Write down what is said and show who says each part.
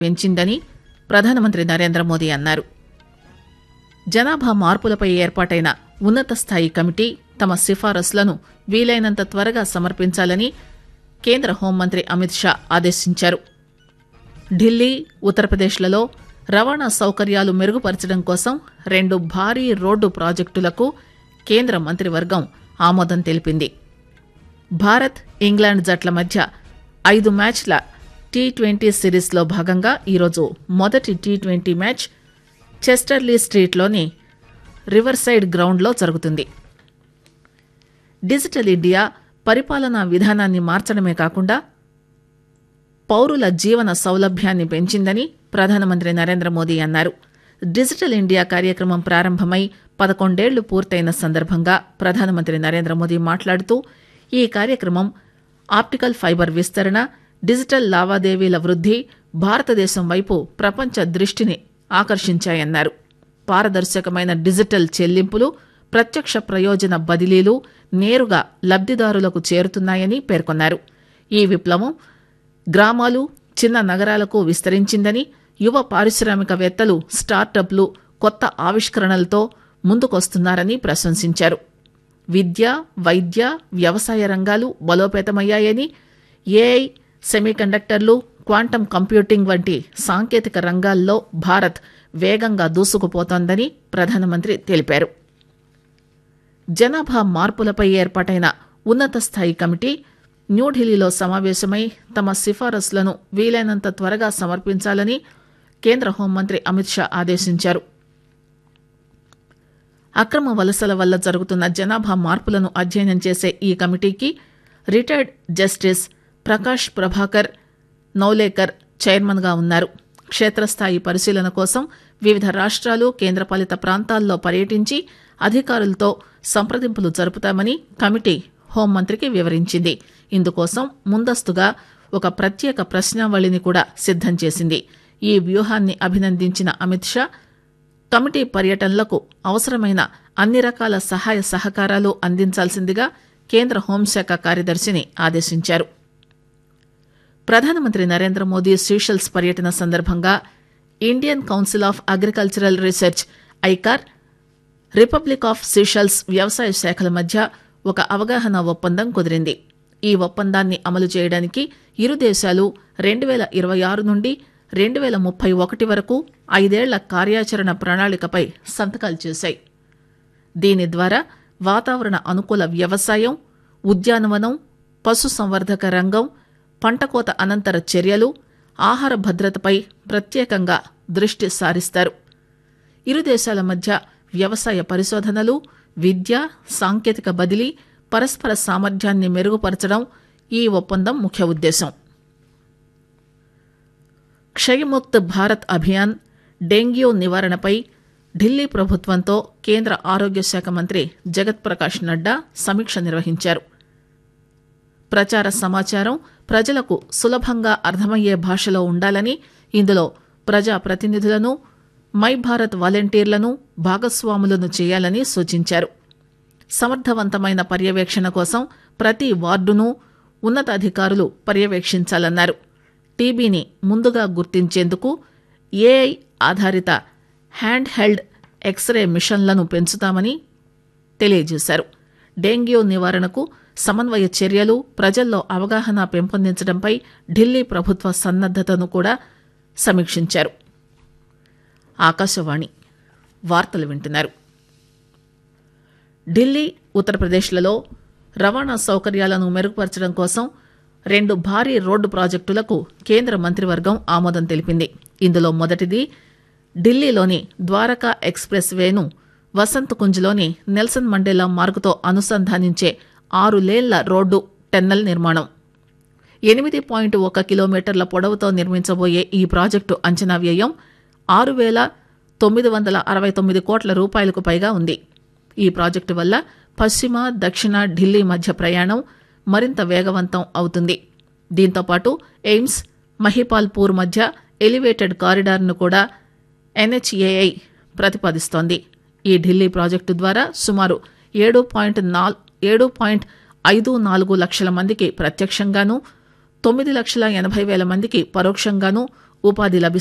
Speaker 1: పెంచిందని ప్రధానమంత్రి నరేంద్ర మోదీ అన్నారు జనాభా మార్పులపై ఏర్పాటైన ఉన్నత స్థాయి కమిటీ తమ సిఫారసులను వీలైనంత త్వరగా సమర్పించాలని కేంద్ర హోంమంత్రి అమిత్ షా ఆదేశించారు ఢిల్లీ ఉత్తరప్రదేశ్లలో రవాణా సౌకర్యాలు మెరుగుపరచడం కోసం రెండు భారీ రోడ్డు ప్రాజెక్టులకు కేంద్ర మంత్రివర్గం ఆమోదం తెలిపింది భారత్ ఇంగ్లాండ్ జట్ల మధ్య ఐదు మ్యాచ్ల టీ ట్వంటీ సిరీస్లో భాగంగా ఈరోజు మొదటి టీ ట్వంటీ మ్యాచ్ చెస్టర్లీ స్ట్రీట్లోని రివర్సైడ్ గ్రౌండ్లో జరుగుతుంది డిజిటల్ ఇండియా పరిపాలనా విధానాన్ని మార్చడమే కాకుండా పౌరుల జీవన సౌలభ్యాన్ని పెంచిందని ప్రధానమంత్రి నరేంద్ర మోదీ అన్నారు డిజిటల్ ఇండియా కార్యక్రమం ప్రారంభమై పదకొండేళ్లు పూర్తయిన సందర్భంగా ప్రధానమంత్రి నరేంద్ర మోదీ మాట్లాడుతూ ఈ కార్యక్రమం ఆప్టికల్ ఫైబర్ విస్తరణ డిజిటల్ లావాదేవీల వృద్ధి భారతదేశం వైపు ప్రపంచ దృష్టిని ఆకర్షించాయన్నారు పారదర్శకమైన డిజిటల్ చెల్లింపులు ప్రత్యక్ష ప్రయోజన బదిలీలు నేరుగా లబ్దిదారులకు చేరుతున్నాయని పేర్కొన్నారు ఈ విప్లవం గ్రామాలు చిన్న నగరాలకు విస్తరించిందని యువ పారిశ్రామికవేత్తలు స్టార్టప్లు కొత్త ఆవిష్కరణలతో ముందుకొస్తున్నారని ప్రశంసించారు విద్య వైద్య వ్యవసాయ రంగాలు బలోపేతమయ్యాయని ఏఐ సెమీకండక్టర్లు క్వాంటం కంప్యూటింగ్ వంటి సాంకేతిక రంగాల్లో భారత్ వేగంగా దూసుకుపోతోందని ప్రధానమంత్రి తెలిపారు జనాభా మార్పులపై ఏర్పాటైన ఉన్నత స్థాయి కమిటీ న్యూఢిల్లీలో సమావేశమై తమ సిఫారసులను వీలైనంత త్వరగా సమర్పించాలని కేంద్ర హోంమంత్రి అమిత్ షా ఆదేశించారు అక్రమ వలసల వల్ల జరుగుతున్న జనాభా మార్పులను అధ్యయనం చేసే ఈ కమిటీకి రిటైర్డ్ జస్టిస్ ప్రకాష్ ప్రభాకర్ నౌలేకర్ చైర్మన్గా ఉన్నారు క్షేత్రస్థాయి పరిశీలన కోసం వివిధ రాష్ట్రాలు కేంద్రపాలిత ప్రాంతాల్లో పర్యటించి అధికారులతో సంప్రదింపులు జరుపుతామని కమిటీ హోంమంత్రికి వివరించింది ఇందుకోసం ముందస్తుగా ఒక ప్రత్యేక ప్రశ్నావళిని కూడా సిద్దం చేసింది ఈ వ్యూహాన్ని అభినందించిన అమిత్ షా కమిటీ పర్యటనలకు అవసరమైన అన్ని రకాల సహాయ సహకారాలు అందించాల్సిందిగా కేంద్ర హోంశాఖ కార్యదర్శిని ఆదేశించారు ప్రధానమంత్రి నరేంద్ర మోదీ సీషెల్స్ పర్యటన సందర్భంగా Indian council of agricultural research ICAR republic of Seychelles వ్యవసాయ శాఖల మధ్య ఒక అవగాహన ఒప్పందం కుదిరింది ఈ ఒప్పందాన్ని అమలు చేయడానికి ఇరు దేశాలు రెండు వేల ఇరవై ఆరు నుండి రెండు వేల ముప్పై ఒకటి వరకు ఐదేళ్ల కార్యాచరణ ప్రణాళికపై సంతకాలు చేశాయి దీని ద్వారా వాతావరణ అనుకూల వ్యవసాయం ఉద్యానవనం పశుసంవర్ధక రంగం పంటకోత అనంతర చర్యలు ఆహార భద్రతపై ప్రత్యేకంగా దృష్టి సారిస్తారు ఇరు దేశాల మధ్య వ్యవసాయ పరిశోధనలు విద్య సాంకేతిక బదిలీ పరస్పర సామర్థ్యాన్ని మెరుగుపరచడం ఈ ఒప్పందం ముఖ్య ఉద్దేశం క్షయముక్త్ భారత్ అభియాన్ డెంగ్యూ నివారణపై ఢిల్లీ ప్రభుత్వంతో కేంద్ర ఆరోగ్య శాఖ మంత్రి జగత్ ప్రకాష్ నడ్డా సమీక్ష నిర్వహించారు ప్రచార సమాచారం ప్రజలకు సులభంగా అర్థమయ్యే భాషలో ఉండాలని ఇందులో ప్రజా ప్రతినిధులను మై భారత్ వాలంటీర్లను భాగస్వాములను చేయాలని సూచించారు సమర్థవంతమైన పర్యవేక్షణ కోసం ప్రతి వార్డును ఉన్నతాధికారులు పర్యవేక్షించాలన్నారు టీబీని ముందుగా గుర్తించేందుకు ఏఐ ఆధారిత హ్యాండ్ హెల్డ్ ఎక్స్రే మిషన్లను పెంచుతామని తెలియజేశారు డెంగ్యూ నివారణకు సమన్వయ చర్యలు ప్రజల్లో అవగాహన పెంపొందించడంపై ఢిల్లీ ప్రభుత్వ సన్నద్దతను కూడా సమీక్షించారు ఆకాశవాణి వార్తలు వింటున్నారు ఢిల్లీ ఉత్తరప్రదేశ్లలో రవాణా సౌకర్యాలను మెరుగుపరచడం కోసం రెండు భారీ రోడ్డు ప్రాజెక్టులకు కేంద్ర మంత్రివర్గం ఆమోదం తెలిపింది ఇందులో మొదటిది ఢిల్లీలోని ద్వారకా ఎక్స్ప్రెస్ వేను వసంత్ కుంజ్లోని నెల్సన్ మండేలా మార్గుతో అనుసంధానించే ఆరు లేన్ల రోడ్డు టెన్నెల్ నిర్మాణం ఎనిమిది పాయింట్ ఒక కిలోమీటర్ల పొడవుతో నిర్మించబోయే ఈ ప్రాజెక్టు అంచనా వ్యయం ఆరు వేల తొమ్మిది వందల అరవై తొమ్మిది కోట్ల రూపాయలకు పైగా ఉంది ఈ ప్రాజెక్టు వల్ల పశ్చిమ దక్షిణ ఢిల్లీ మధ్య ప్రయాణం మరింత వేగవంతం అవుతుంది దీంతోపాటు ఎయిమ్స్ మహిపాల్పూర్ మధ్య ఎలివేటెడ్ కారిడార్ను కూడా ఎన్హెచ్ఏఐ ప్రతిపాదిస్తోంది ఈ ఢిల్లీ ప్రాజెక్టు ద్వారా సుమారు ఏడు పాయింట్ నాల్ ఏడు పాయింట్ ఐదు నాలుగు లక్షల మందికి ప్రత్యక్షంగాను తొమ్మిది లక్షల ఎనభై వేల మందికి పరోక్షంగాను ఉపాధి లభిస్తుంది